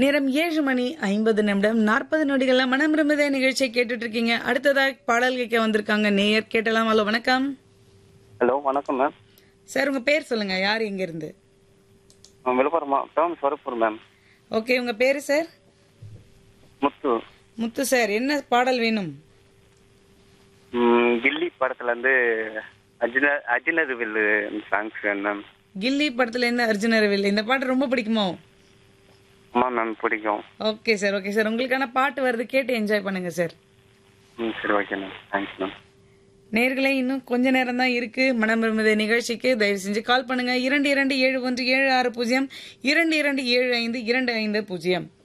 நேரம் ஏழு மணி ஐம்பது நிமிடம் நாற்பது நொடிகள்ல மனம் விரும்புதே நிகழ்ச்சியை கேட்டுட்டு இருக்கீங்க அடுத்ததா பாடல் கேட்க வந்திருக்காங்க நேயர் கேட்டலாம் ஹலோ வணக்கம் ஹலோ வணக்கம் மேம் சார் உங்க பேர் சொல்லுங்க யார் எங்க இருந்து நான் விழுப்புரம் மாவட்டம் சொரப்பூர் மேம் ஓகே உங்க பேரு சார் முத்து முத்து சார் என்ன பாடல் வேணும் ம், கில்லி படத்துல இருந்து அர்ஜுன அர்ஜுனர் வில்லு சாங்ஸ் வேணும் மேம் கில்லி படத்துல இருந்து அர்ஜுன ரவில் இந்த பாட்டு ரொம்ப பிடிக்குமோ ஆமா மேம் பிடிக்கும் ஓகே சார் ஓகே சார் உங்களுக்கான பாட்டு வருது கேட்டு என்ஜாய் பண்ணுங்க சார் ம் சரி ஓகே மேம் தேங்க்ஸ் மேம் நேர்களே இன்னும் கொஞ்ச நேரம் தான் இருக்கு மனம் விரும்புதே நிகழ்ச்சிக்கு தயவு செஞ்சு கால் பண்ணுங்க இரண்டு இரண்டு ஏழு ஒன்று ஏழு ஆறு பூஜ்ஜியம் இரண்டு இரண்டு ஏழு ஐந்து இரண்டு ஐந்து பூஜ்ஜியம்